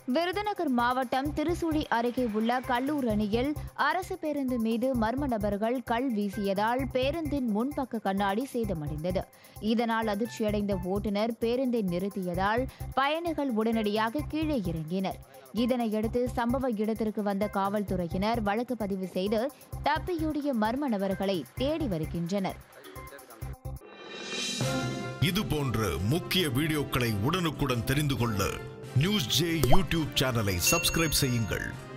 விருதுநகர் மாவட்டம் திருசுழி அருகே உள்ள கல்லூர் அணியில் அரசு பேருந்து மீது மர்ம நபர்கள் கல் வீசியதால் பேருந்தின் முன்பக்க கண்ணாடி சேதமடைந்தது இதனால் அதிர்ச்சியடைந்த ஓட்டுநர் பேருந்தை நிறுத்தியதால் பயணிகள் உடனடியாக கீழே இறங்கினர் இதனையடுத்து சம்பவ இடத்திற்கு வந்த காவல்துறையினர் வழக்கு பதிவு செய்து தப்பியோடிய மர்ம நபர்களை தேடி வருகின்றனர் இது போன்ற முக்கிய வீடியோக்களை உடனுக்குடன் தெரிந்து கொள்ள நியூஸ் ஜே யூடியூப் சேனலை சப்ஸ்கிரைப் செய்யுங்கள்